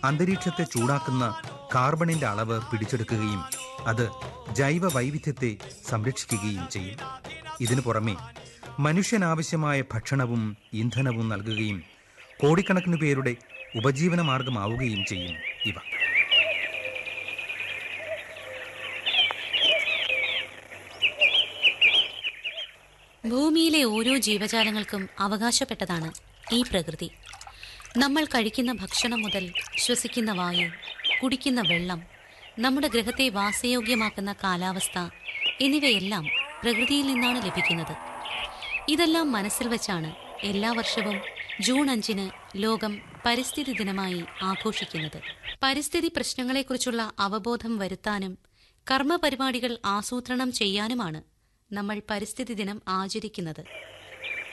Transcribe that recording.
അന്തരീക്ഷത്തെ ചൂടാക്കുന്ന കാർബണിന്റെ അളവ് പിടിച്ചെടുക്കുകയും അത് ജൈവ വൈവിധ്യത്തെ സംരക്ഷിക്കുകയും ചെയ്യും ഇതിനു പുറമെ മനുഷ്യനാവശ്യമായ ഭക്ഷണവും ഇന്ധനവും നൽകുകയും കോടിക്കണക്കിന് പേരുടെ ഉപജീവന മാർഗമാവുകയും ചെയ്യും ഇവ ഭൂമിയിലെ ഓരോ ജീവജാലങ്ങൾക്കും അവകാശപ്പെട്ടതാണ് ഈ പ്രകൃതി നമ്മൾ കഴിക്കുന്ന ഭക്ഷണം മുതൽ ശ്വസിക്കുന്ന വായു കുടിക്കുന്ന വെള്ളം നമ്മുടെ ഗ്രഹത്തെ വാസയോഗ്യമാക്കുന്ന കാലാവസ്ഥ എന്നിവയെല്ലാം പ്രകൃതിയിൽ നിന്നാണ് ലഭിക്കുന്നത് ഇതെല്ലാം മനസ്സിൽ വെച്ചാണ് എല്ലാ വർഷവും ജൂൺ അഞ്ചിന് ലോകം പരിസ്ഥിതി ദിനമായി ആഘോഷിക്കുന്നത് പരിസ്ഥിതി പ്രശ്നങ്ങളെക്കുറിച്ചുള്ള അവബോധം വരുത്താനും കർമ്മ പരിപാടികൾ ആസൂത്രണം ചെയ്യാനുമാണ് നമ്മൾ പരിസ്ഥിതി ദിനം ആചരിക്കുന്നത്